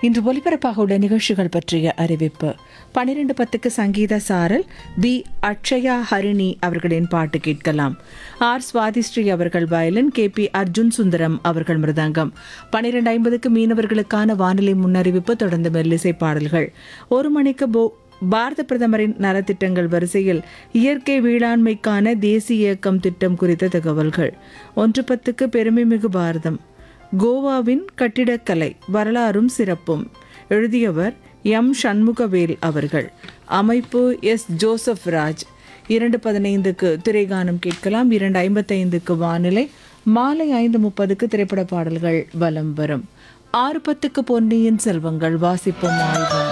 இன்று ஒலிபரப்பாக உள்ள நிகழ்ச்சிகள் பற்றிய அறிவிப்பு பனிரெண்டு பத்துக்கு சங்கீத சாரல் பி அக்ஷயா ஹரிணி அவர்களின் பாட்டு கேட்கலாம் ஆர் சுவாதிஸ்ரீ அவர்கள் வயலின் கே பி அர்ஜுன் சுந்தரம் அவர்கள் மிருதங்கம் பனிரெண்டு ஐம்பதுக்கு மீனவர்களுக்கான வானிலை முன்னறிவிப்பு தொடர்ந்து மெல்லிசை பாடல்கள் ஒரு மணிக்கு போ பாரத பிரதமரின் நலத்திட்டங்கள் வரிசையில் இயற்கை வேளாண்மைக்கான தேசிய இயக்கம் திட்டம் குறித்த தகவல்கள் ஒன்று பத்துக்கு பெருமைமிகு பாரதம் கோவாவின் கட்டிடக்கலை வரலாறும் சிறப்பும் எழுதியவர் எம் சண்முகவேல் அவர்கள் அமைப்பு எஸ் ஜோசப் ராஜ் இரண்டு பதினைந்துக்கு திரைகானம் கேட்கலாம் இரண்டு ஐம்பத்தைந்துக்கு வானிலை மாலை ஐந்து முப்பதுக்கு திரைப்பட பாடல்கள் வலம் வரும் ஆறு பத்துக்கு பொன்னியின் செல்வங்கள் வாசிப்பும் ஆய்வும்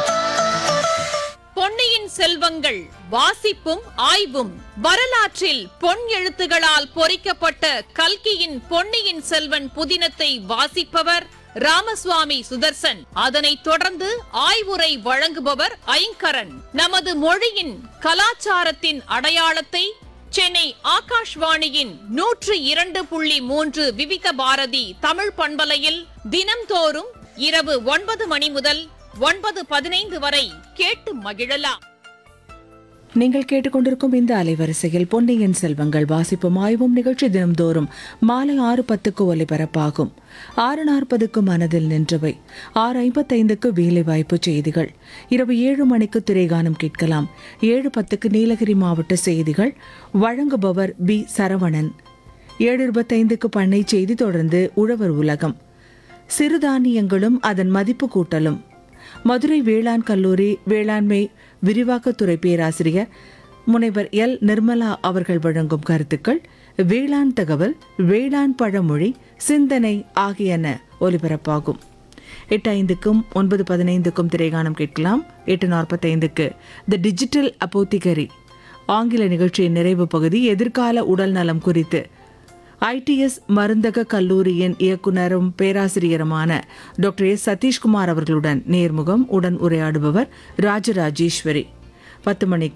பொன்னியின் செல்வங்கள் வாசிப்பும் ஆய்வும் வரலாற்றில் பொன் எழுத்துகளால் பொறிக்கப்பட்ட கல்கியின் பொன்னியின் செல்வன் புதினத்தை வாசிப்பவர் ராமசுவாமி சுதர்சன் அதனைத் தொடர்ந்து ஆய்வுரை வழங்குபவர் ஐங்கரன் நமது மொழியின் கலாச்சாரத்தின் அடையாளத்தை சென்னை ஆகாஷ்வாணியின் நூற்று இரண்டு புள்ளி மூன்று விவித பாரதி தமிழ் பண்பலையில் தினம்தோறும் இரவு ஒன்பது மணி முதல் ஒன்பது பதினைந்து வரை கேட்டு மகிழலாம் நீங்கள் கேட்டுக்கொண்டிருக்கும் இந்த அலைவரிசையில் பொன்னியின் செல்வங்கள் வாசிப்பும் ஆய்வும் நிகழ்ச்சி தினம்தோறும் மாலை ஆறு பத்துக்கு ஒலிபரப்பாகும் ஆறு நாற்பதுக்கு மனதில் நின்றவை ஆறு ஐம்பத்தைந்துக்கு வேலைவாய்ப்பு செய்திகள் இரவு ஏழு மணிக்கு திரைகானம் கேட்கலாம் ஏழு பத்துக்கு நீலகிரி மாவட்ட செய்திகள் வழங்குபவர் பி சரவணன் ஏழு இருபத்தைந்துக்கு பண்ணை செய்தி தொடர்ந்து உழவர் உலகம் சிறுதானியங்களும் அதன் மதிப்பு கூட்டலும் மதுரை வேளாண் கல்லூரி வேளாண்மை விரிவாக்கத்துறை பேராசிரியர் முனைவர் எல் நிர்மலா அவர்கள் வழங்கும் கருத்துக்கள் வேளாண் தகவல் வேளாண் பழமொழி சிந்தனை ஆகியன ஒலிபரப்பாகும் எட்டு ஐந்துக்கும் ஒன்பது பதினைந்துக்கும் திரைகானம் கேட்கலாம் எட்டு நாற்பத்தைந்துக்கு த டிஜிட்டல் அப்போத்திகரி ஆங்கில நிகழ்ச்சியின் நிறைவு பகுதி எதிர்கால உடல் நலம் குறித்து ஐடிஎஸ் மருந்தக கல்லூரியின் இயக்குனரும் பேராசிரியருமான டாக்டர் எஸ் சதீஷ்குமார் அவர்களுடன் நேர்முகம் உடன் உரையாடுபவர் ராஜராஜேஸ்வரி பத்து மணிக்கு